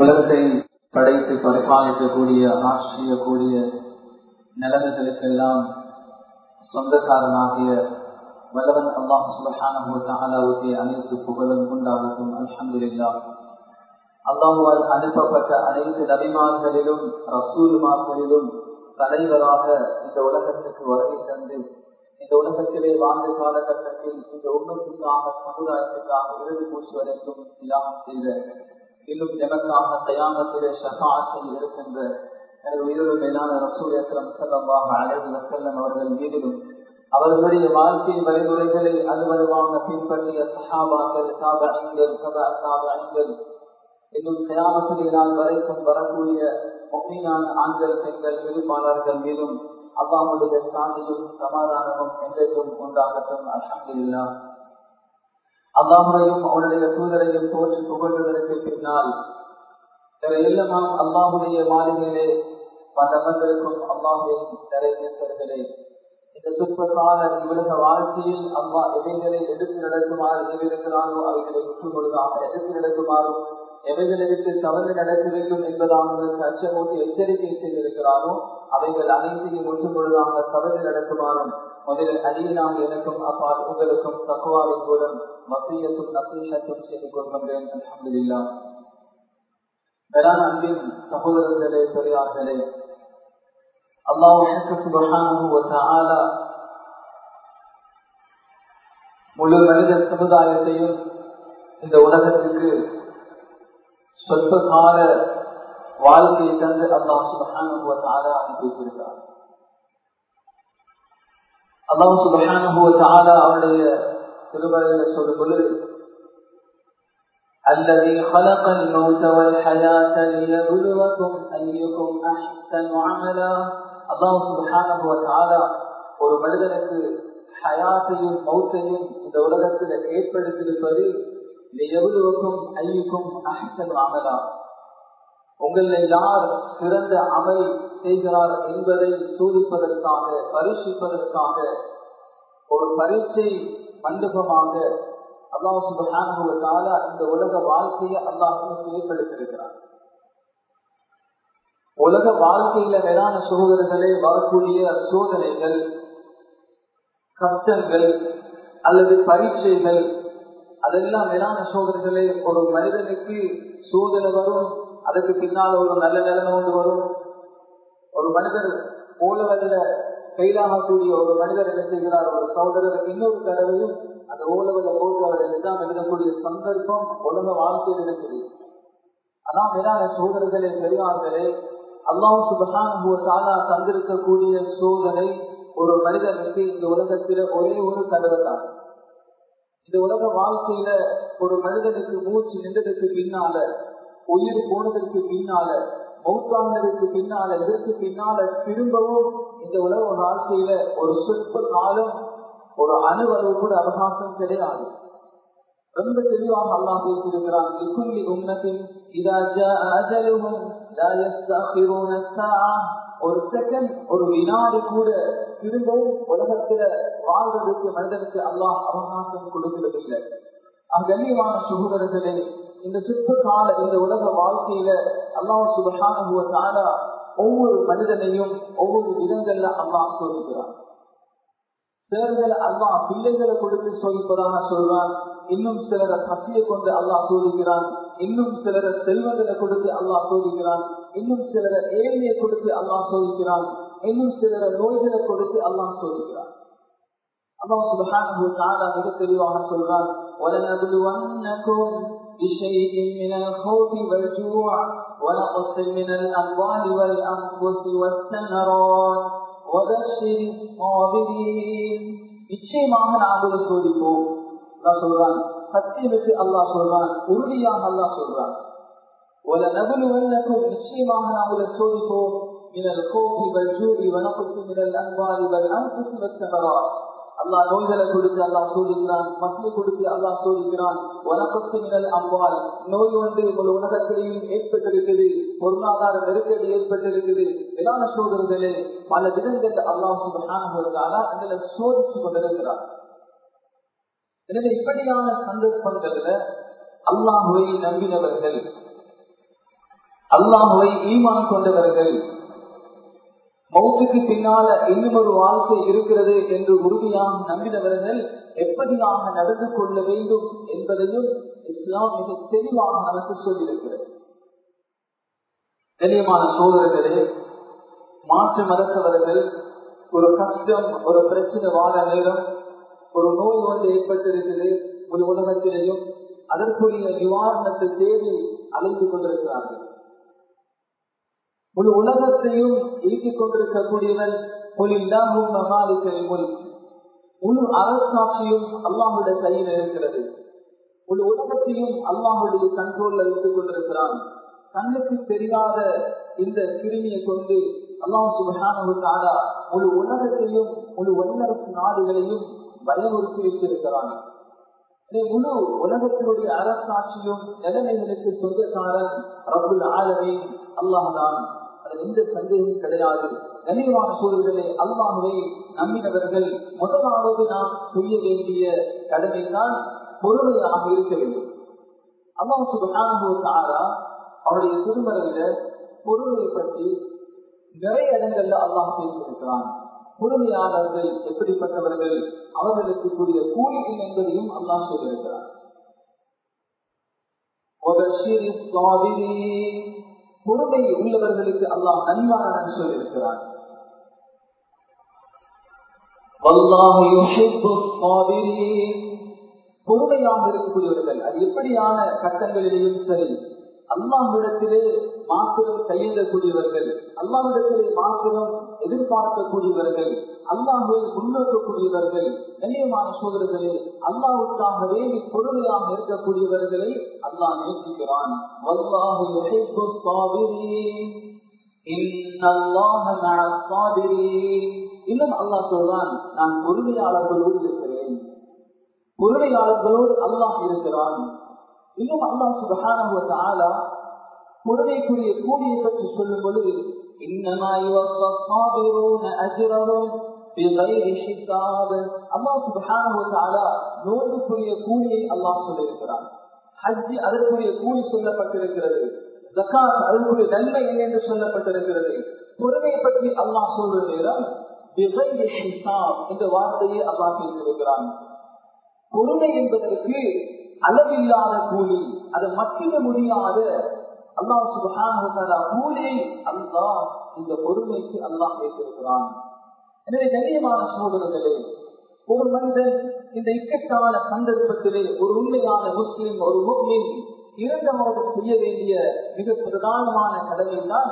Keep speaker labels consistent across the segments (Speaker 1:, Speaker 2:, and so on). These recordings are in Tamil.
Speaker 1: உலகத்தை படைத்து பரிபாலிக்கக்கூடிய ஆசிரியக்கூடிய நிலைமைகளுக்கெல்லாம் சொந்தக்காரனாகிய வல்லவன் அல்லாஹ் சுபஹானவுக்கு அனைத்து புகழும் உண்டாகட்டும் அல்ஹம்துலில்லா அல்லாஹுவால் அனுப்பப்பட்ட அனைத்து நபிமார்களிலும் ரசூல்மார்களிலும் தலைவராக இந்த உலகத்துக்கு வருகை தந்து இந்த உலகத்திலே வாழ்ந்த காலகட்டத்தில் இந்த உண்மைக்காக சமுதாயத்துக்காக இறுதி மூச்சு வரைக்கும் தியாகம் செய்த இன்னும் எமக்காக தயாமத்திலே ஷகாசில் இருக்கின்ற எனது உயிரோடு மேலான ரசூல் அக்ரம் செல்லமாக அழைவு வசல்லம் அவர்கள் மீதிலும் அவர்களுடைய வாழ்க்கை வழிமுறைகளை அலுவலமாக பின்பற்றிய சஹாபாக்கள் தாபங்கள் தாபங்கள் இன்னும் கயாமத்திலே நாள் வரைக்கும் வரக்கூடிய முக்கியமான ஆண்கள் பெண்கள் விரும்பாளர்கள் மீதும் அல்லாமுடைய சாந்தியும் சமாதானமும் என்றைக்கும் உண்டாகட்டும் அலமதுல்லா அல்லாமுறையும் அவனுடைய தூதரையும் தோற்றி புகழ்வதற்கு பின்னால் எல்லாமாம் அல்லாஹுடைய மாளிகையிலே வந்தவர்களுக்கும் அல்லாஹின் நிறைவேற்றர்களே இந்த துன்பகால உலக வாழ்க்கையில் அம்மா எவைகளை எடுத்து நடக்குமாறு எவையிருக்கிறாரோ அவைகளை விட்டு கொள்ளாக எடுத்து நடக்குமாறும் எவைகளை விட்டு தவறு நடக்க வேண்டும் என்பதாக அச்சமூட்டி எச்சரிக்கை செய்திருக்கிறாரோ அவைகள் அனைத்தையும் ஒன்று பொழுதாக தவறு நடக்குமாறும் முதலில் அடியினாக எனக்கும் அப்பால் உங்களுக்கும் தக்குவாவின் மூலம் மத்தியத்தும் நசீகத்தும் செய்து கொள்கின்றேன் அலமதுல்லா வேளாண் அன்பின் சகோதரர்களே பெரியார்களே அல்லாஹ் சுபகான முழு மனித சமுதாயத்தையும் இந்த உலகத்துக்கு சொற்ப கால வாழ்க்கையை தந்து அல்லாஹ் சுபகான அனுப்பியிருக்கிறார் அல்லாஹ் சுபகான அவருடைய திருமறையில் சொல்லும் பொழுது الذي خلق الموت والحياة ليبلوكم أيكم أحسن عملا الله سبحانه وتعالى ஒரு மனிதனுக்கு ஹயாத்தையும் மௌத்தையும் இந்த உலகத்தில் ஏற்படுத்தியிருப்பது எவ்வளவுக்கும் ஐயுக்கும் அஹசன் அமலா உங்களில் யார் சிறந்த அமல் செய்கிறார் என்பதை சோதிப்பதற்காக பரிசிப்பதற்காக ஒரு பரீட்சை மண்டபமாக அல்லாஹ் சுபகான இந்த உலக வாழ்க்கையை அல்லாஹ் ஏற்படுத்தியிருக்கிறார் உலக வாழ்க்கையில மேலான சோதனைகளே வரக்கூடிய சோதனைகள் கஷ்டங்கள் அல்லது பரீட்சைகள் அதெல்லாம் மேலான சோதனைகளே ஒரு மனிதனுக்கு சோதனை வரும் அதுக்கு பின்னால் ஒரு நல்ல நிலைமை ஒன்று வரும் ஒரு மனிதர் ஓலவல்ல கைதாகக்கூடிய ஒரு மனிதர் என்ன செய்கிறார் ஒரு சகோதரர் இன்னொரு தடவையும் அந்த ஓலவல்ல போட்டு அவர் எக்ஸாம் எழுதக்கூடிய சந்தர்ப்பம் உலக வாழ்க்கையில் இருக்குது அதான் மேலான சோதனைகளே பெரியார்களே அல்லாஹ் சுபகான தந்திருக்கக்கூடிய சோதனை ஒரு மனிதனுக்கு இந்த உலகத்தில ஒரே ஒரு தடவை தான் இந்த உலக வாழ்க்கையில ஒரு மனிதனுக்கு மூச்சு நின்றதுக்கு பின்னால உயிர் போனதற்கு பின்னால மௌத்தானதற்கு பின்னால இதற்கு பின்னால திரும்பவும் இந்த உலக வாழ்க்கையில ஒரு சொற்ப காலம் ஒரு அணுவளவு கூட அவகாசம் கிடையாது ரொம்ப தெளிவாக அல்லாஹ் பேசியிருக்கிறான் லிக்குல்லி உம்மத்தின் இதா அஜலுஹும் லா யஸ்தகிரூன ஸாஅ ஒரு செகண்ட் ஒரு வினாடி கூட திரும்பவும் உலகத்துல வாழ்றதுக்கு மனிதனுக்கு அல்லாஹ் அவகாசம் கொடுக்கிறதில்லை கண்ணியமான சுகோதரர்களே இந்த சுத்த கால இந்த உலக வாழ்க்கையில அல்லாஹ் சுபகான ஒவ்வொரு மனிதனையும் ஒவ்வொரு விதங்கள்ல அல்லாஹ் சோதிக்கிறான் சிலர்கள் அல்லாஹ் பிள்ளைகளை கொடுத்து சோதிப்பதாக சொல்றான் இன்னும் சிலரை பசியை கொண்டு அல்லாஹ் சோதிக்கிறான் இன்னும் சிலரை செல்வங்களை கொடுத்து அல்லாஹ் சோதிக்கிறான் இன்னும் சிலரை ஏழையை கொடுத்து அல்லாஹ் சோதிக்கிறான் இன்னும் சிலரை நோய்களை கொடுத்து அல்லாஹ் சோதிக்கிறான் அல்லாஹ் சுபஹானஹு தஆலா மிக தெளிவாக சொல்றான் وَلَنَبْلُوَنَّكُمْ بِشَيْءٍ مِنَ الْخَوْفِ وَالْجُوعِ وَنَقْصٍ مِنَ الْأَمْوَالِ وَالْأَنفُسِ وَالثَّمَرَاتِ وَبَشِّرِ الصَّابِرِينَ நிச்சயமாக நாங்கள் சோதிப்போம் அல்லாஹ் சொல்றான் சத்தியத்துக்கு அல்லாஹ் சொல்றான் உறுதியாக அல்லாஹ் சொல்றான் وَلَنَبْلُوَنَّكُمْ நிச்சயமாக நாங்கள் சோதிப்போம் من الخوف والجوع ونقص من الأموال والأنفس والثمرات அல்லாஹ் நோய்களை கொடுத்து அல்லாஹ் சோதிக்கிறான் மசியை கொடுத்து அல்லாஹ் சோதிக்கிறான் வனப்பத்து மினல் அம்பால் நோய் ஒன்று உங்கள் உலகத்திலேயும் ஏற்பட்டிருக்குது பொருளாதார நெருக்கடி ஏற்பட்டிருக்குது எல்லான சோதர்களே பல விதங்கள் அல்லாஹ் சுபகான எங்களை சோதிச்சு கொண்டிருக்கிறார் எனவே இப்படியான சந்தர்ப்பங்கள்ல அல்லாஹுவை நம்பினவர்கள் அல்லாஹுவை ஈமான் கொண்டவர்கள் மௌத்துக்கு பின்னால இன்னும் ஒரு வாழ்க்கை இருக்கிறது என்று உறுதியாக நம்பினவர்கள் எப்படியாக நடந்து கொள்ள வேண்டும் என்பதையும் இஸ்லாம் மிக தெளிவாக நமக்கு சொல்லியிருக்கிறது கண்ணியமான சோதரர்களே மாற்று மதத்தவர்கள் ஒரு கஷ்டம் ஒரு பிரச்சனை வாழ நேரம் ஒரு நோய் ஒன்று ஏற்பட்டிருக்கிறது ஒரு உலகத்திலேயும் அதற்குரிய நிவாரணத்தை தேடி அழைத்து கொண்டிருக்கிறார்கள் முழு உலகத்தையும் இயக்கிக் கொண்டிருக்கக்கூடியவன் முழு அரசாட்சியும் அல்லாஹுடைய கையில் இருக்கிறது முழு உலகத்தையும் அல்லாஹுடைய கண்ட்ரோல்ல வைத்துக் கொண்டிருக்கிறான் கண்ணுக்கு தெரியாத இந்த கிருமியை கொண்டு அல்லாஹ் சுபகான முழு உலகத்தையும் முழு வல்லரசு நாடுகளையும் பயமுறுத்தி வைத்திருக்கிறான் முழு உலகத்தினுடைய அரசாட்சியும் நிலைமைகளுக்கு சொந்தக்காரன் ரபுல் ஆலமே அல்லாஹான் அதில் எந்த சந்தேகம் கிடையாது கனிவான சூழல்களை அல்லாஹுவை நம்பினவர்கள் முதலாவது நாம் செய்ய வேண்டிய கடமை தான் பொறுமையாக இருக்க வேண்டும் அல்லாஹ் சுபகானா அவருடைய திருமறையில பொறுமையை பற்றி நிறைய இடங்கள்ல அல்லாஹ் பேசியிருக்கிறான் பொறுமையாளர்கள் எப்படிப்பட்டவர்கள் அவர்களுக்கு கூடிய கூலி என்பதையும் அல்லாஹ் சொல்லியிருக்கிறார் பொறுமை உள்ளவர்களுக்கு அல்லாஹ் நன்மாரன் சொல்லியிருக்கிறார் பொறுமையாக இருக்கக்கூடியவர்கள் அது எப்படியான கட்டங்களிலேயும் சரி அல்லாஹிடத்திலே மாத்திரம் கையெழக்கூடியவர்கள் அல்லாஹிடத்திலே மாத்திரம் எதிர்பார்க்கக்கூடியவர்கள் அல்லாஹுவை முன்னோக்கக்கூடியவர்கள் கண்ணியமான சோதரர்களே அல்லாவுக்காகவே பொறுமையாக இருக்கக்கூடியவர்களை அல்லாஹ் நேசிக்கிறான் இன்னும் அல்லாஹ் சொல்றான் நான் பொறுமையாளர்களோடு இருக்கிறேன் பொறுமையாளர்களோடு அல்லாஹ் இருக்கிறான் இன்னும் அல்லாஹ் சுபகான பொறுமைக்குரிய கூலியை பற்றி சொல்லும் பொழுது இன்னமா அல்லாஹ் சுபகான நோய்க்குரிய கூலியை அல்லாஹ் சொல்லியிருக்கிறான் ஹஜ்ஜி அதற்குரிய கூலி சொல்லப்பட்டிருக்கிறது ஜக்காத் அதற்குரிய நன்மை என்ன என்று சொல்லப்பட்டிருக்கிறது பொறுமையை பற்றி அல்லாஹ் சொல்ற நேரம் என்ற வார்த்தையை அல்லாஹ் பேசியிருக்கிறான் பொறுமை என்பதற்கு அளவில்லாத கூலி அதை மற்றிட முடியாத அல்லாஹ் சுபகான கூலியை அல்லாஹ் இந்த பொறுமைக்கு அல்லாஹ் வைத்திருக்கிறான் எனவே கண்ணியமான சோதரர்களே ஒரு மனிதன் இந்த இக்கட்டான சந்தர்ப்பத்திலே ஒரு உண்மையான முஸ்லிம் ஒரு முஸ்லிம் இரண்டாவது செய்ய வேண்டிய மிக பிரதானமான கடமை தான்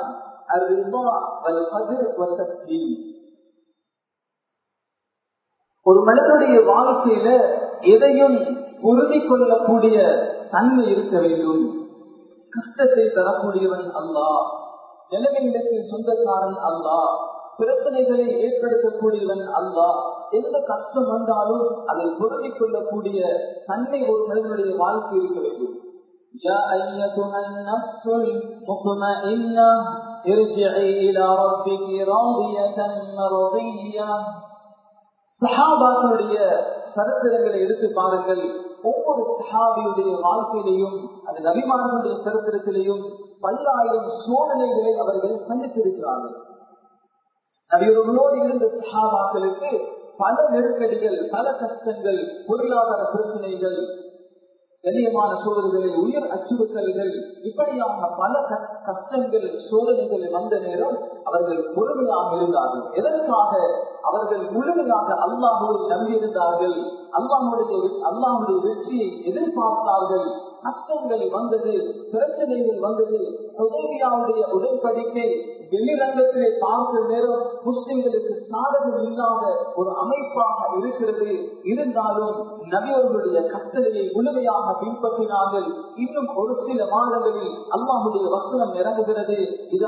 Speaker 1: ஒரு மனிதனுடைய வாழ்க்கையில எதையும் உறுதி கொள்ளக்கூடிய தன்மை இருக்க வேண்டும் கஷ்டத்தை தரக்கூடியவன் அல்லா நிலைமைகளுக்கு சொந்தக்காரன் அல்லா பிரச்சனைகளை ஏற்படுத்தக்கூடியவன் அல்லா எந்த கஷ்டம் வந்தாலும் அதை பொருந்திக் கொள்ளக்கூடிய தன்மை ஒரு மனிதனுடைய வாழ்க்கை இருக்க வேண்டும் يا أيتها النفس المطمئنة ارجعي إلى ربك راضية مرضية சஹாபாக்களுடைய சரித்திரங்களை எடுத்து பாருங்கள் ஒவ்வொரு சஹாபியுடைய வாழ்க்கையிலையும் அந்த நபிமார்களுடைய சரித்திரத்திலையும் பல்லாயிரம் சோதனைகளை அவர்கள் சந்தித்திருக்கிறார்கள் நபியவர்களோடு இருந்த சஹாபாக்களுக்கு பல நெருக்கடிகள் பல கஷ்டங்கள் பொருளாதார பிரச்சனைகள் கண்ணியமான சோதனைகளை உயர் அச்சுறுத்தல்கள் இப்படியான பல கஷ்டங்கள் சோதனைகள் வந்த நேரம் அவர்கள் பொறுமையாக இருந்தார்கள் எதற்காக அவர்கள் முழுமையாக அல்லாஹுவை நம்பியிருந்தார்கள் அல்லாஹுடைய அல்லாஹுடைய வெற்றியை எதிர்பார்த்தார்கள் கஷ்டங்கள் வந்தது பிரச்சனைகள் வந்தது உதவியாவுடைய உடன்படிக்கை வெளிரங்கத்திலே பார்த்த நேரம் முஸ்லிம்களுக்கு சாதகம் இல்லாத ஒரு அமைப்பாக இருக்கிறது இருந்தாலும் நபியவர்களுடைய கட்டளையை முழுமையாக பின்பற்றினார்கள் இன்னும் ஒரு சில மாதங்களில் அல்லாஹுடைய வசனம் இறங்குகிறது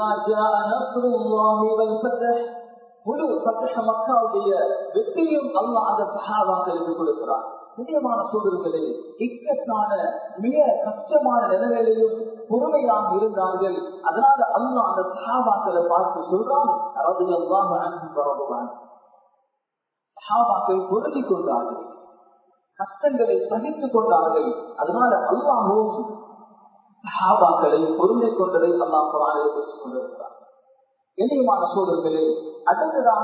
Speaker 1: முழு பத்தக மக்காவுடைய வெற்றியும் அல்லாஹ் அந்த சகாவாக்களுக்கு கொடுக்கிறார் முக்கியமான சூழல்களே இக்கட்டான மிக கஷ்டமான நிலைமையிலையும் பொறுமையாக இருந்தார்கள் அதனால அல்லா அந்த சஹாபாக்களை பார்த்து சொல்றான் சஹாபாக்கள் பொருந்திக் கொண்டார்கள் கஷ்டங்களை சகித்துக் கொண்டார்கள் அதனால அல்லாவும் சஹாபாக்களை பொருந்திக் கொண்டதை அல்லாஹ் குரானில் பேசிக் கொண்டிருக்கிறார் இனியமான சோதர்களே அடுத்ததாக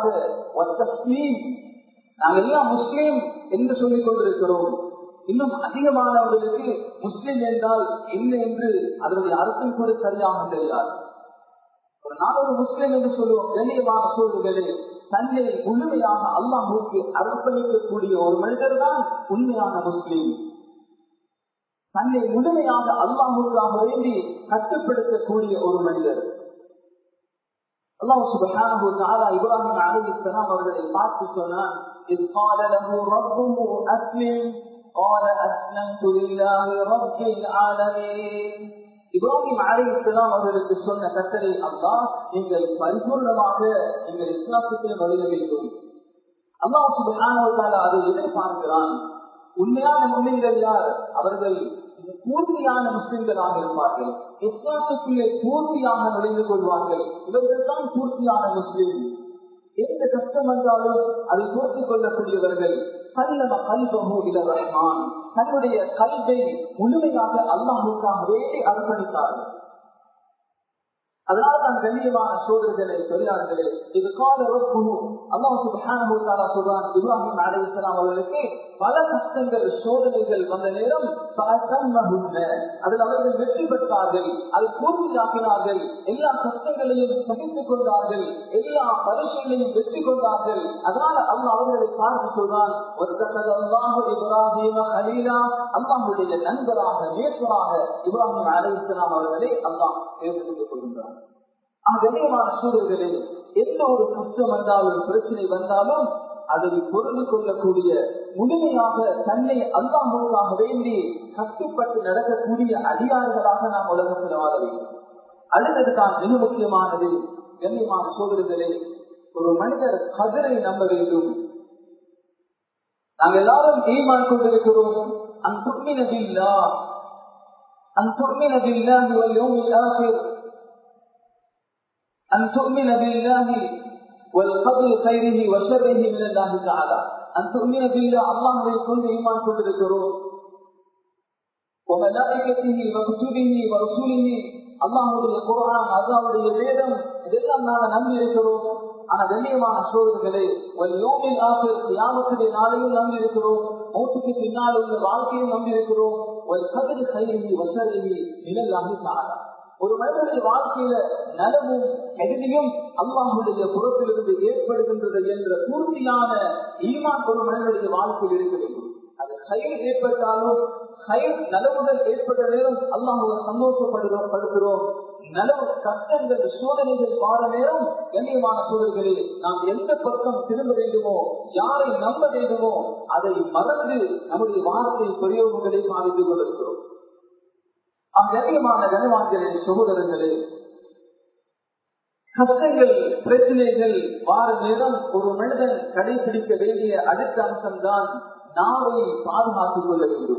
Speaker 1: நாங்கள் எல்லாம் முஸ்லீம் என்று சொல்லிக் கொண்டிருக்கிறோம் இன்னும் அதிகமானவர்களுக்கு முஸ்லிம் என்றால் என்ன என்று அதனுடைய அர்த்தம் கூட சரியாக தெரியாது ஒரு நாள் ஒரு முஸ்லிம் என்று சொல்லுவோம் கண்ணியமான சூழல்களே தன்னை முழுமையாக அல்லாஹுக்கு அர்ப்பணிக்கக்கூடிய ஒரு மனிதர் தான் உண்மையான முஸ்லீம் தன்னை முழுமையாக அல்லாஹுக்காக வேண்டி கட்டுப்படுத்தக்கூடிய ஒரு மனிதர் அல்லாஹ் சுபஹானஹு தஆலா இப்ராஹிம் அலைஹிஸ்ஸலாம் அவர்களை பார்த்து சொன்னான் إذ قال له ربه أسلم قال أسلمت لله رب العالمين இப்ராஹிம் அலை இஸ்லாம் அவர்களுக்கு சொன்ன கட்டளை அல்லா நீங்கள் பரிபூர்ணமாக நீங்கள் இஸ்லாத்துக்கு வருக வேண்டும் அல்லாஹ் சுபஹானஹு அதை எதிர்பார்க்கிறான் உண்மையான முஸ்லிம்கள் யார் அவர்கள் பூர்த்தியான முஸ்லிம்களாக இருப்பார்கள் இஸ்லாத்துக்குள்ளே பூர்த்தியாக நுழைந்து கொள்வார்கள் இவர்கள் தான் பூர்த்தியான முஸ்லிம் எந்த கஷ்டம் வந்தாலும் அதை பூர்த்தி கொள்ளக்கூடியவர்கள் கல்லம கல்வமோ இல ரஹ்மான் தன்னுடைய கல்வை முழுமையாக அல்லாஹுக்காக வேண்டி அர்ப்பணித்தார்கள் அதனால தான் கண்ணியமான சோதர்களே பெரியார்களே இது கால அல்லாஹ் சுப்ஹானஹு தஆலா சொல்றான் இப்ராஹிம் அலைஹிஸ்ஸலாம் அவர்களுக்கு பல கஷ்டங்கள் சோதனைகள் வந்த நேரம் அதில் அவர்கள் வெற்றி பெற்றார்கள் அதை பூர்த்தியாக்கினார்கள் எல்லா கஷ்டங்களையும் சகித்துக் கொண்டார்கள் எல்லா பரிசைகளையும் வெற்றி கொண்டார்கள் அதனால அல்லாஹ் அவர்களை பார்த்து சொல்றான் இப்ராஹிம் ஹலீலா அல்லாஹுடைய நண்பராக நேற்றராக இப்ராஹிம் அலைஹிஸ்ஸலாம் அவர்களை அல்லாஹ் தேர்ந்தெடுத்துக் கொள்கின்றார் கண்ணியமான சூழல்களில் எந்த ஒரு கஷ்டம் வந்தாலும் பிரச்சனை வந்தாலும் அதை பொருந்து கொள்ளக்கூடிய முழுமையாக தன்னை அல்லாஹுக்காக வேண்டி கஷ்டப்பட்டு நடக்கக்கூடிய அதிகாரிகளாக நாம் உலகத்தில் வாழ வேண்டும் அடுத்ததுதான் மிக முக்கியமானது கண்ணியமான சோதர்களே ஒரு மனிதர் கதிரை நம்ப வேண்டும் நாங்கள் எல்லாரும் ஈமான் கொண்டிருக்கிறோம் அன்புமினதில்லா அன்புமினதில்லா أن تؤمن بالله والقدر خيره وشره من الله تعالى أن تؤمن بالله الله يكون إيمان كل ذكره وملائكته وكتبه ورسوله அல்லாஹுடைய குரான் அல்லாவுடைய வேதம் இதெல்லாம் நாங்கள் நம்பி இருக்கிறோம் ஆனா கண்ணியமான சோதர்களே ஒரு யோமில் ஆசிர் தியாகத்துடைய நாளையும் நம்பி இருக்கிறோம் மௌத்துக்கு பின்னால் உள்ள வாழ்க்கையும் நம்பி இருக்கிறோம் ஒரு கதிர் கையி வசதி நிழல்லாக சாரா ஒரு மனிதனுடைய வாழ்க்கையில நலவும் எதிரியும் அல்லாஹுடைய புறத்திலிருந்து ஏற்படுகின்றது என்ற பூர்த்தியான ஈமான் ஒரு மனிதனுடைய வாழ்க்கையில் இருக்க வேண்டும் அது கயிறு ஏற்பட்டாலும் கயிறு நலவுகள் ஏற்பட்ட நேரம் அல்லாஹுவை சந்தோஷப்படுகிறோம் படுகிறோம் நலவு கஷ்டங்கள் சோதனைகள் வார நேரம் கண்ணியமான சூழல்களில் நாம் எந்த பக்கம் திரும்ப வேண்டுமோ யாரை நம்ப வேண்டுமோ அதை மறந்து நம்முடைய வார்த்தை பிரயோகங்களை பாதித்துக் கொண்டிருக்கிறோம் அங்கனியமான கனவான்களே சகோதரர்களே கஷ்டங்கள் பிரச்சனைகள் வார நேரம் ஒரு மனிதன் கடைபிடிக்க வேண்டிய அடுத்த அம்சம்தான் நாவை பாதுகாத்துக் கொள்ள வேண்டும்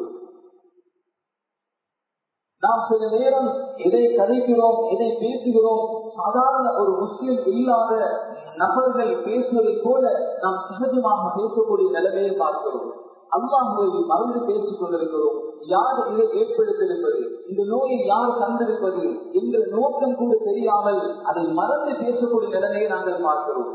Speaker 1: நாம் சில நேரம் எதை கதைக்கிறோம் எதை பேசுகிறோம் சாதாரண ஒரு முஸ்லிம் இல்லாத நபர்கள் பேசுவதை போல நாம் சகஜமாக பேசக்கூடிய நிலைமையை பார்க்கிறோம் அல்லாஹுவை மறந்து பேசிக் கொண்டிருக்கிறோம் யார் இதை ஏற்படுத்தியிருப்பது இந்த நோயை யார் தந்திருப்பது என்ற நோக்கம் கூட தெரியாமல் அதை மறந்து பேசக்கூடிய நிலைமையை நாங்கள் பார்க்கிறோம்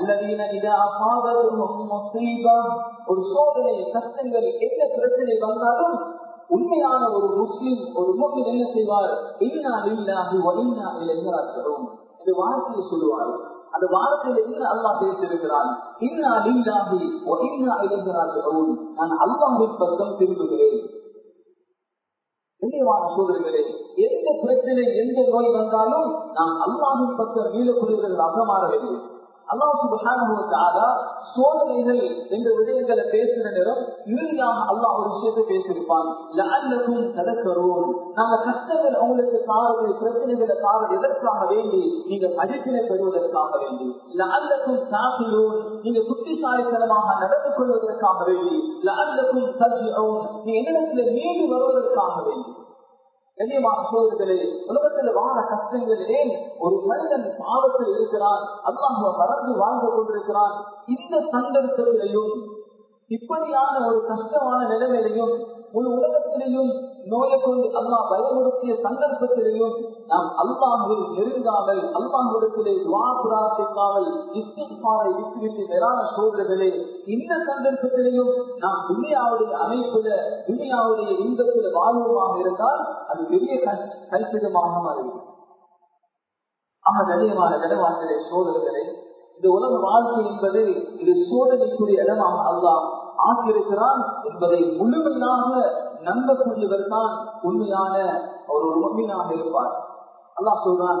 Speaker 1: ஒரு சோதனை கஷ்டங்கள் என்ன பிரச்சனை வந்தாலும் உண்மையான ஒரு முஸ்லிம் ஒரு முஸ்லிம் என்ன செய்வார் இன்னா இல்லாஹி ஒன்னா இளைஞராகிறோம் இந்த வார்த்தையை சொல்லுவார் அந்த வார்த்தையில என்ன அல்லா பேசியிருக்கிறான் இன்னா இல்லாஹி ஒன்னா இளைஞராகிறோம் நான் அல்லாஹின் பக்கம் திரும்புகிறேன் கண்ணியமான சூழல்களே எந்த பிரச்சனை எந்த நோய் வந்தாலும் நாம் அல்லாஹின் பக்கம் மீளக்கூடியவர்களாக மாற வேண்டும் அல்லாஹு சோதனைகள் என்ற விடயங்களை பேசுற நேரம் இறுதியாக அல்லாஹ் ஒரு விஷயத்தை பேசியிருப்பான் நடக்கிறோம் நாங்க கஷ்டங்கள் உங்களுக்கு காவது பிரச்சனைகளை காவது எதற்காக வேண்டி நீங்க படிப்பினை பெறுவதற்காக வேண்டி அல்லக்கும் சாப்பிடும் நீங்க புத்திசாலித்தனமாக நடந்து கொள்வதற்காக வேண்டி அல்லக்கும் சர்ஜியும் நீ என்னிடத்துல மீண்டு வருவதற்காக வேண்டி கண்ணியமான சோதர்களே உலகத்தில் வாழ கஷ்டங்களிலே ஒரு மனிதன் பாவத்தில் இருக்கிறான் அல்லாஹுவ மறந்து வாழ்ந்து கொண்டிருக்கிறான் இந்த சந்தர்ப்பத்திலையும் இப்படியான ஒரு கஷ்டமான நிலைமையிலையும் முழு உலகத்திலேயும் நோயை கொண்டு அல்லா பயமுறுத்திய சந்தர்ப்பத்திலேயும் நாம் அல்லாஹை நெருங்காமல் அல்லாஹிடத்திலே துவா பிரார்த்திக்காமல் இஸ்திஃபாரை விட்டுவிட்டு நிறான சோதர்களே இந்த சந்தர்ப்பத்திலேயும் நாம் துனியாவுடைய அமைப்புல துனியாவுடைய இன்பத்தில் வாழ்வமாக இருந்தால் அது பெரிய கல்பிதமாக மாறிவிடும் ஆக கண்ணியமான கனவான்களே சோதர்களே இந்த உலக வாழ்க்கை என்பது இது சோதனைக்குரிய இடமாக அல்லாஹ் ஆக்கியிருக்கிறான் என்பதை முழுமையாக நம்பக்கூடியவர் தான் உண்மையான ஒரு உண்மையாக இருப்பார் அல்லாஹ் சொல்றான்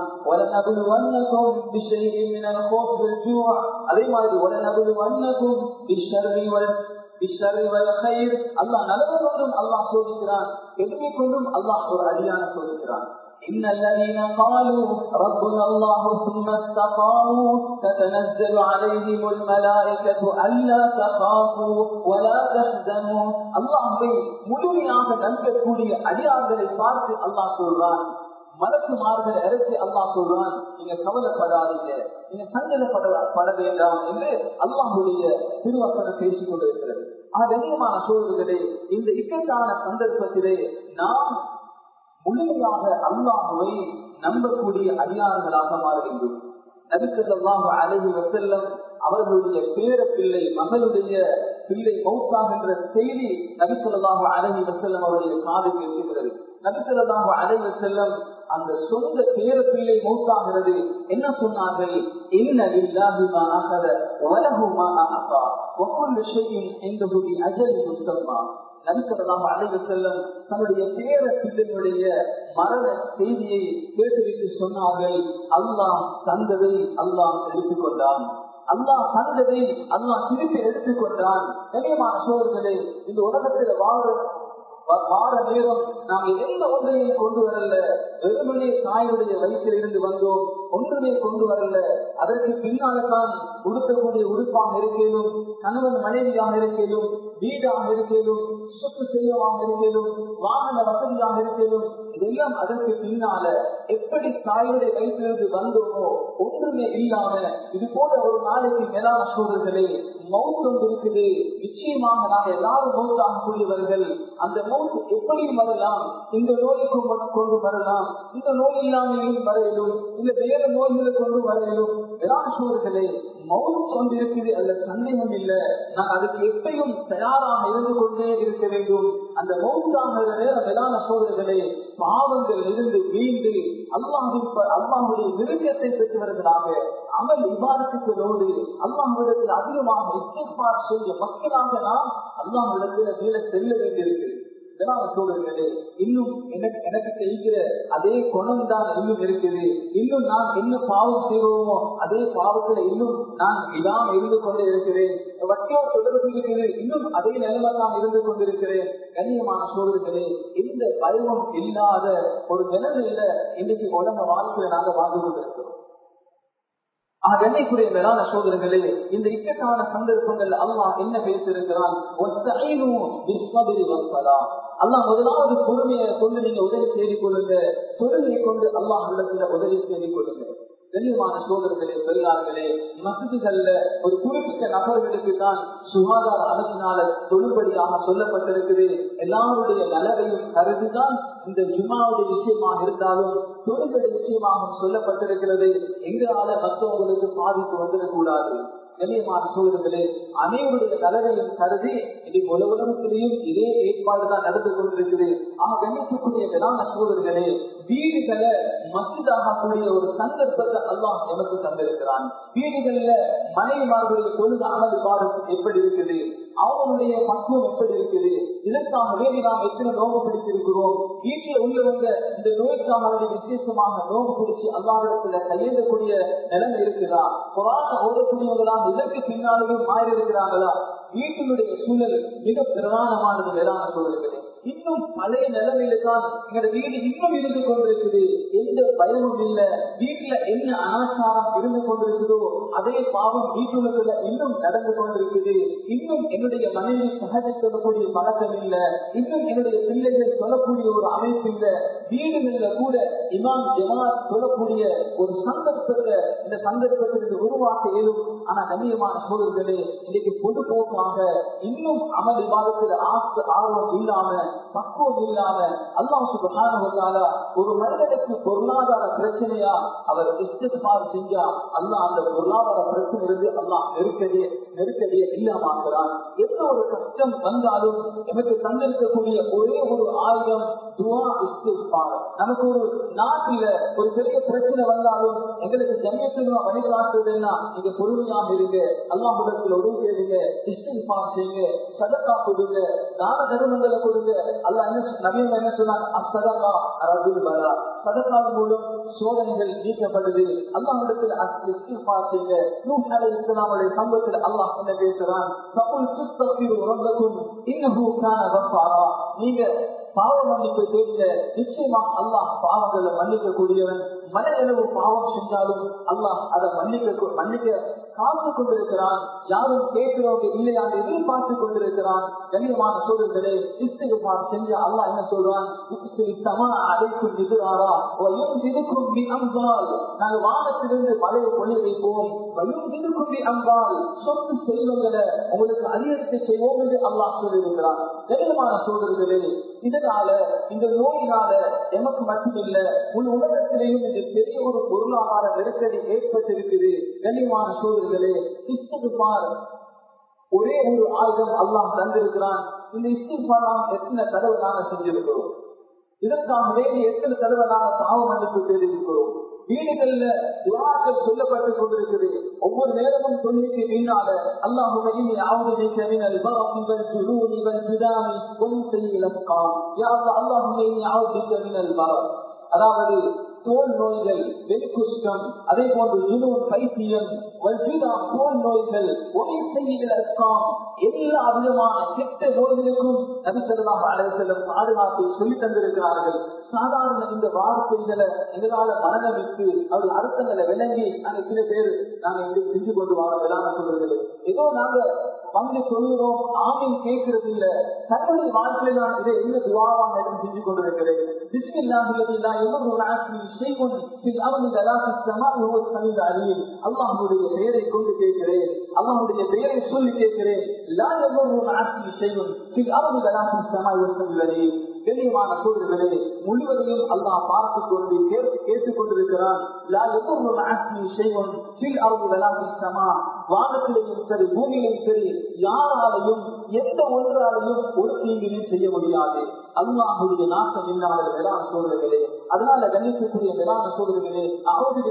Speaker 1: அதே மாதிரி அல்லாஹ் நல்லது கொண்டும் அல்லாஹ் சோதிக்கிறான் எதுமை கொண்டும் அல்லாஹ் ஒரு அடியான சோதிக்கிறான் إن الذين قالوا ربنا الله ثم استقاموا تتنزل عليهم الملائكة ألا تخافوا ولا تحزنوا அல்லாஹை முழுமையாக நம்பக்கூடிய அடியார்களை பார்த்து அல்லாஹ் சொல்றான் மலக்குமார்கள் அரசு அல்லாஹ் சொல்றான் நீங்க கவலைப்படாதீங்க நீங்க சஞ்சலப்பட பட வேண்டாம் என்று அல்லாஹுடைய திருவசனம் பேசிக் கொண்டிருக்கிறது கண்ணியமான சூழல்களே இந்த இக்கட்டான சந்தர்ப்பத்திலே நாம் முழுமையாக அல்லாஹுவை நம்பக்கூடிய அடியார்களாக மாறுகின்றோம் நபிசல்லாஹு அழகி வசல்லம் அவர்களுடைய பேர பிள்ளை மகளுடைய பிள்ளை மௌத்தாகின்ற செய்தி நபிசல்லாஹு அழகி வசல்லம் அவருடைய காதுக்கு இருக்கிறது நபிசல்லாஹு அழகி செல்லம் அந்த சொந்த பேர பிள்ளை மௌத்தாகிறது என்ன சொன்னார்கள் என்ன இல்லாஹிமா அகத வலகுமா அகா ஒவ்வொரு விஷயம் எங்களுடைய அஜலி முசல்மா நபிசல்லாஹு அழகி செல்லம் தன்னுடைய பேர பிள்ளைகளுடைய மரண செய்தியை கேட்டுவிட்டு சொன்னார்கள் அல்லாஹ் தந்ததை அல்லாஹ் எடுத்துக்கொண்டான் அல்லாஹ் தந்ததை அல்லாஹ் திருப்பி எடுத்துக்கொண்டான் கனியமான சோழர்களே இந்த உலகத்தில் வாழ வார நேரம் நாம் எந்த ஒன்றையும் கொண்டு வரல வெறுமனே தாயுடைய வயிற்றில் இருந்து வந்தோம் ஒன்றுமே கொண்டு வரல அதற்கு பின்னால்தான் உடுத்தக்கூடிய உடுப்பாக இருக்கேனும் கணவன் மனைவியாக இருக்கேனும் வீடாக இருக்கேனும் சொத்து செல்வமாக இருக்கேனும் வாகன வசதியாக இருக்கேனும் இதெல்லாம் அதற்கு பின்னால எப்படி தாயுடைய வயிற்றிலிருந்து வந்தோமோ ஒன்றுமே இல்லாம இது போல ஒரு நாளைக்கு மேலான சூழல்களே மௌத்தம் இருக்குது நிச்சயமாக நாம் எல்லாரும் மௌத்தாக கூடியவர்கள் அந்த மௌத்து எப்படியும் வரலாம் இந்த நோய்க்கும் கொண்டு வரலாம் இந்த நோய் இல்லாமையும் வரையிலும் இந்த வேற நோய்களை கொண்டு வரையிலும் எல்லா சூழல்களே மௌத் கொண்டிருக்குது அல்ல சந்தேகம் இல்லை நான் அதுக்கு எப்பயும் தயாராக இருந்து கொண்டே இருக்க வேண்டும் அந்த மௌத்தான நேரம் மேலான சோதர்களே பாவங்கள் இருந்து வீண்டு அல்லாஹின் அல்லாஹுடைய விரும்பியத்தை பெற்றவர்களாக அமல் விவாதத்துகளோடு அல்லாஹிடத்தில் அதிகமாக இஸ்திஃபார் செய்ய மக்களாக நாம் அல்லாஹிடத்தில் மேல செல்ல வேண்டியிருக்கு சோழர்களே இன்னும் எனக்கு எனக்கு செய்கிற அதே குணம் தான் இன்னும் இருக்குது இன்னும் நான் என்ன பாவம் செய்வோமோ அதே பாவத்துல இன்னும் நான் இல்லாம இருந்து கொண்டே இருக்கிறேன் வட்டியோ தொடர்பு இருக்குது இன்னும் அதே நிலைமை தான் இருந்து கொண்டிருக்கிறேன் கண்ணியமான சோழர்களே எந்த பயமும் இல்லாத ஒரு நிலைமையில இன்னைக்கு உலக வாழ்க்கையில நாங்க வாழ்ந்து கொண்டிருக்கிறோம் கண்ணைக்குரிய மேலான சோதரர்களே இந்த இக்கட்டான சந்தர்ப்பங்கள் அல்லாஹ் என்ன பேசியிருக்கிறான் அல்லாஹ் முதலாவது பொறுமையை கொண்டு நீங்க உதவி தேடிக் கொள்ளுங்க தொழிலை கொண்டு அல்லாஹ் இடத்துல உதவி தேடிக் கொள்ளுங்க கண்ணியமான சோதர்களே பெரியார்களே மசதிகள்ல ஒரு குறிப்பிட்ட நபர்களுக்கு தான் சுகாதார அரசினால தொழுபடியாக சொல்லப்பட்டிருக்குது எல்லாருடைய நலவையும் கருதிதான் இந்த ஜுமாவுடைய விஷயமாக இருந்தாலும் தொழுகை விஷயமாக சொல்லப்பட்டிருக்கிறது எங்களால மற்றவங்களுக்கு பாதிப்பு வந்துடக்கூடாது கண்ணியமான சோதர்களே அனைவருடைய நலனையும் கருதி இன்னைக்கு உலகத்திலையும் இதே ஏற்பாடுதான் நடந்து கொண்டிருக்குது ஆக கணிக்கக்கூடிய பிரதான சோதர்களே வீடுகளை மசிதாகக்கூடிய ஒரு சந்தர்ப்பத்தை அல்லாஹ் எமக்கு தந்திருக்கிறான் வீடுகள்ல மனைவிமார்களுடைய தொழுது அமது பாதத்து எப்படி இருக்குது அவங்களுடைய பக்குவம் எப்படி இருக்குது இதற்காக வேண்டி நாம் எத்தனை நோம்பு பிடித்திருக்கிறோம் வீட்டில் உள்ளவங்க இந்த நோய்க்காக விசேஷமாக நோம்பு பிடிச்சு அல்லாவிடத்துல கையெழுந்தக்கூடிய நிலைமை இருக்குதா புராண ஓடக்கூடியவங்களாம் இதற்கு பின்னாலேயும் மாறி இருக்கிறாங்களா வீட்டினுடைய சூழல் மிக பிரதானமானது மேலான சூழல்களே இன்னும் பழைய நிலைமையில தான் எங்களோட வீடு இன்னும் இருந்து கொண்டிருக்குது எந்த பயமும் இல்ல வீட்டுல வீட்டுல என்ன அனாச்சாரம் இருந்து கொண்டிருக்குதோ அதே பாவம் வீட்டுள்ள இன்னும் நடந்து கொண்டிருக்குது இன்னும் என்னுடைய மனைவி சகஜ சொல்லக்கூடிய பழக்கம் இல்ல இன்னும் என்னுடைய பிள்ளைகள் சொல்லக்கூடிய ஒரு அமைப்பு இல்ல வீடுகள்ல கூட இமாம் ஜமாத் சொல்லக்கூடிய ஒரு சந்தர்ப்பத்தை இந்த சந்தர்ப்பத்திற்கு உருவாக்க இயலும் ஆனா கண்ணியமான சோதர்களே இன்னைக்கு பொதுப்போக்காக இன்னும் அமல் விவாதத்தில் ஆசை ஆர்வம் இல்லாம பக்குவம் இல்லாம அல்லாஹ் சுபகான ஒரு மனிதனுக்கு பொருளாதார பிரச்சனையா அவர் இஷ்டத்துமாறு செஞ்சா அல்லாஹ் அந்த பொருளாதார பிரச்சனை இருந்து அல்லாஹ் நெருக்கடியை நெருக்கடியை இல்லாமாக்குறான் எந்த ஒரு கஷ்டம் வந்தாலும் எனக்கு தந்திருக்கக்கூடிய ஒரே ஒரு ஆயுதம் துவா இஸ்திஃபார் நமக்கு ஒரு நாட்டில ஒரு பெரிய பிரச்சனை வந்தாலும் எங்களுக்கு ஜன்யத்தின் வழிகாட்டுவதுன்னா நீங்க பொறுமையாக இருங்க அல்லாஹுடத்தில் உதவி செய்யுங்க இஸ்திஃபார் செய்யுங்க சதக்கா கொடுங்க தான தர்மங்களை கொடுங்க அல்ல என்ன நவீன என்ன சொன்னாங்க அசதகா ரபுல் பலா சதக்கா மூலம் சோதனைகள் நீக்கப்படுது அல்லாஹிடத்தில் இஸ்திஃபார் செய்யுங்க நூஹ் அலைஹிஸ்ஸலாமுடைய சம்பவத்தில் அல்லாஹ் என்ன பேசுறான் ஃபகுல் துஸ்தக்பிரு ரப்பக்கும் இன்னஹு கான கஃபாரா நீங்க பாவ மன்னிப்பு தேடிய நிச்சயமா அல்லாஹ் பாவங்களை மன்னிக்க கூடியவன் மன அளவு பாவம் செஞ்சாலும் அல்லாஹ் அதை மன்னிக்க மன்னிக்க காத்து கொண்டிருக்கிறான் யாரும் கேட்கிறவங்க இல்லையான்னு எதிர்பார்த்து கொண்டிருக்கிறான் கண்ணியமான சோதர்களே இஸ்திகுமார் செஞ்ச அல்லாஹ் என்ன சொல்றான் அழைக்கும் எதிராரா இதுக்கும் அம்பால் நாங்கள் வானத்திலிருந்து மழையை பொழிய வைப்போம் வயும் இதுக்கும் அம்பால் சொத்து செல்வங்களை உங்களுக்கு அதிகரித்து செய்வோம் என்று அல்லாஹ் சொல்லியிருக்கிறான் கண்ணியமான சோதர்களே இதனால இந்த நோயினால எமக்கு மட்டுமில்ல முழு உலகத்திலேயும் இந்த பெரிய ஒரு பொருளாதார நெருக்கடி ஏற்பட்டிருக்குது கண்ணியமான சூழல்களே இஸ்திகுமார் ஒரே ஒரு ஆயுதம் அல்லாம் தந்திருக்கிறான் இந்த இஸ்திகுமார் நாம் எத்தனை தடவை நாங்க செஞ்சிருக்கிறோம் இதற்காக வேண்டி எத்தனை தடவை நாங்க பாவ மன்னிப்பு செய்திருக்கிறோம் வீடுகள்ல துவாக்கள் சொல்லப்பட்டுக் கொண்டிருக்குது ஒவ்வொரு நேரமும் சொல்லிக்கு பின்னால அல்லாஹுமே ஆவுதை கவினல் பாபிகள் சுலூனிகள் சுதாமி கொம்சை இலக்காம் யார் அல்லாஹுமே ஆவுதை கவினல் பாரம் அதாவது தோல் நோய்கள் வெண்குஷ்டம் அதே போன்று ஜுனூன் பைத்தியம் தோல் நோய்கள் ஒளி செய்யலாம் எல்லா விதமான கெட்ட நோய்களுக்கும் நபிசல்லாம் அலைசல்லம் பாதுகாப்பு சொல்லி தந்திருக்கிறார்கள் சாதாரண இந்த வார்த்தைகளை எங்களால மனதை விட்டு அவர்கள் அர்த்தங்களை விளங்கி நாங்க சில பேர் நாங்க இங்க செஞ்சு கொண்டு வரோம் விளாட சொல்றது ஏதோ நாங்க வந்து சொல்லுறோம் ஆமீன் கேட்கறது இல்ல தன்னுடைய வாழ்க்கையில நான் இதை என்ன துவாவாக எடுத்து செஞ்சு கொண்டிருக்கிறேன் அல்லாஹுடைய பெயரை கொண்டு கேட்கிறேன் அல்லாஹுடைய பெயரை சொல்லி கேட்கிறேன் தெளிவான சூழ்நிலை முழுவதையும் அல்லாஹ் பார்த்து கொண்டு கேட்டு கேட்டுக் கொண்டிருக்கிறான் வானத்திலையும் சரி பூமியிலும் சரி யாராலையும் எந்த ஒன்றாலையும் ஒரு தீங்கினையும் செய்ய முடியாது அல்லாஹுடைய நாட்டம் இல்லாத வேளாண் சூழ்நிலைகளே அதனால கணிக்கக்கூடிய வேளாண் சூழ்நிலைகளே அவருடைய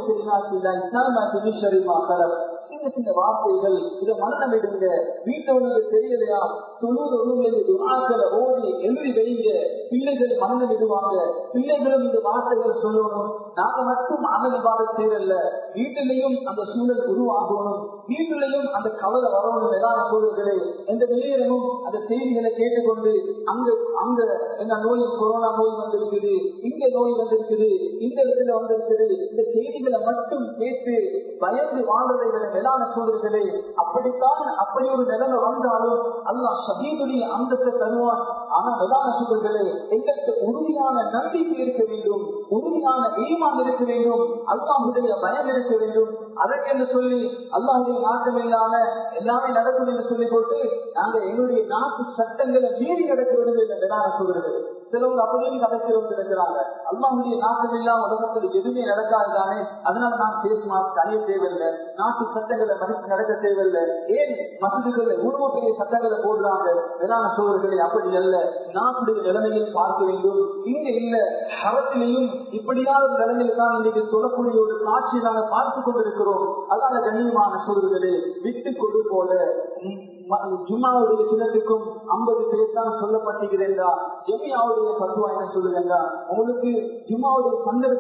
Speaker 1: சின்ன சின்ன வார்த்தைகள் இதை மரணம் எடுங்க வீட்டவனுக்கு தெரியலையா தொண்ணூறு துணாக்களை ஓடி எழுதி வைங்க பிள்ளைகள் மரணம் இடுவாங்க பிள்ளைகளும் இந்த வார்த்தைகள் சொல்லணும் நாங்க மட்டும் அமல்பாடு செய்யல வீட்டிலையும் அந்த சூழல் உருவாகணும் வீட்டிலையும் அந்த கவலை வரணும் வேளாண் சூழல்களே எந்த நேரமும் அந்த செய்திகளை கேட்டுக்கொண்டு அங்க அங்க என்ன நோய் கொரோனா நோய் வந்திருக்குது இங்க நோய் வந்திருக்குது இந்த இடத்துல வந்திருக்குது இந்த செய்திகளை மட்டும் கேட்டு பயந்து வாழ்றதை விட மேலான சூழல்களே அப்படித்தான் அப்படி ஒரு நிலைமை வந்தாலும் அல்லாஹ் ஷஹீதுடைய அந்தத்தை தருவான் ஆனா மேலான சூழல்களே எங்களுக்கு உறுதியான நம்பிக்கை இருக்க வேண்டும் உறுதியான ஈமான் இருக்க வேண்டும் அல்லாஹுடைய பயம் இருக்க வேண்டும் அதற்கென்று சொல்லி அல்லாஹுடைய நாட்டம் இல்லாம எல்லாமே நடக்கும் என்று சொல்லி போட்டு நாங்க எங்களுடைய நாட்டு சட்டங்களை மீறி நடக்கிறது என்ற மேலான சூழல்கள் சிலவங்க அப்படியே நடக்கிறவங்க இருக்கிறாங்க அல்லாஹுடைய நாட்டம் இல்லாம உலகத்தில் எதுவுமே நடக்காது தானே அதனால நான் பேசுமா தனிய தேவையில்லை நாட்டு சட்டங்களை மதித்து நடக்க தேவையில்லை ஏன் மசூதிகளை உருவ பெரிய சட்டங்களை போடுறாங்க வேளாண் சோழர்களை அப்படி அல்ல நாட்டுடைய நிலைமையை பார்க்க வேண்டும் இங்க இல்ல அரசிலையும் இப்படியான ஒரு நிலைமையில் தான் இன்னைக்கு சொல்லக்கூடிய ஒரு காட்சியை நாங்கள் பார்த்து கொண்டிருக்கிறோம் அதனால கண்ணியமான சோழர்களே விட்டு கொடு போல ஜும்மாவுடைய சின்னத்துக்கும் ஐம்பது பேர் தான் சொல்லப்பட்டிருக்கிறேன்டா ஜெமியாவுடைய பத்துவா என்ன சொல்லுங்கண்டா உங்களுக்கு ஜும்மாவுடைய சந்தர்ப்பம்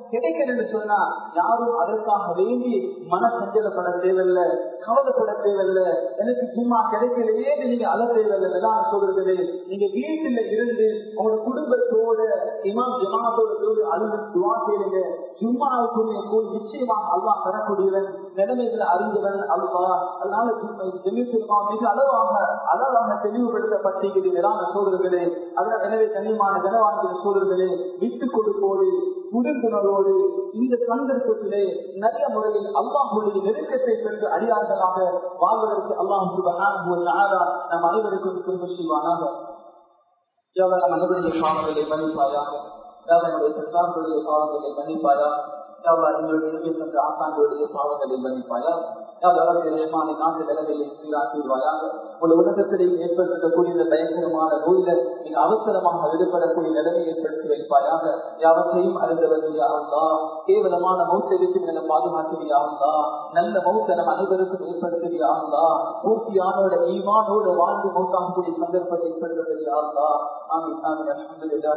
Speaker 1: கிடைக்கலன்னு சொன்னா யாரும் அதற்காக வேண்டி மன சஞ்சலப்பட தேவையில்ல கவலைப்பட தேவையில்ல எனக்கு சும்மா கிடைக்கலையே நீங்க அல தேவையில்லை தான் சொல்றது நீங்க வீட்டுல இருந்து உங்களோட குடும்பத்தோட இமாம் ஜமாத்தோட அழுது துவா செய்யுங்க ஜும்மாவுக்குரிய கூலி நிச்சயமாக அல்லாஹ் தரக்கூடியவன் நிலைமைகளை அறிந்தவன் அல்லா அதனால ஜெமிசுமா மிக அளவாக அளவாக தெளிவுபடுத்தப்பட்டிருக்கிறது மேலான சோதர்களே அதனால் எனவே கண்ணியமான கனவான்கிற சோதர்களே விட்டுக் கொடுப்போடு புரிந்துணர்வோடு இந்த சந்தர்ப்பத்திலே நல்ல முறையில் அல்லாஹுடைய நெருக்கத்தை பெற்று அடியார்களாக வாழ்வதற்கு அல்லாஹு நம் அனைவருக்கும் திரும்ப செய்வானாக நம் அனைவருடைய பாவங்களை மன்னிப்பாயாக நம்முடைய பெற்றார்களுடைய பாவங்களை மன்னிப்பாயா எங்களுடைய இருக்கின்ற ஆசான்களுடைய பாவங்களை மன்னிப்பாயா ரஹ்மானை நாட்டு நிலைமையை சீராக்கிடுவாயாக ஒரு உலகத்திலே ஏற்பட்டிருக்கக்கூடிய இந்த பயங்கரமான நோயில மிக அவசரமாக விடுபடக்கூடிய நிலைமையை ஏற்படுத்தி வைப்பாயாக யாவற்றையும் அறிந்தவர்களா இருந்தா கேவலமான மௌத்தை விட்டு மேல பாதுகாத்துவியா இருந்தா நல்ல மௌத்த நம் அனைவருக்கும் ஏற்படுத்துவியா இருந்தா பூர்த்தியானோட ஈமானோட வாழ்ந்து மௌத்தாகக்கூடிய சந்தர்ப்பத்தை ஏற்படுத்துவதையா இருந்தா ஆமீன் ஆமீன் அல்ஹம்துலில்லாஹ்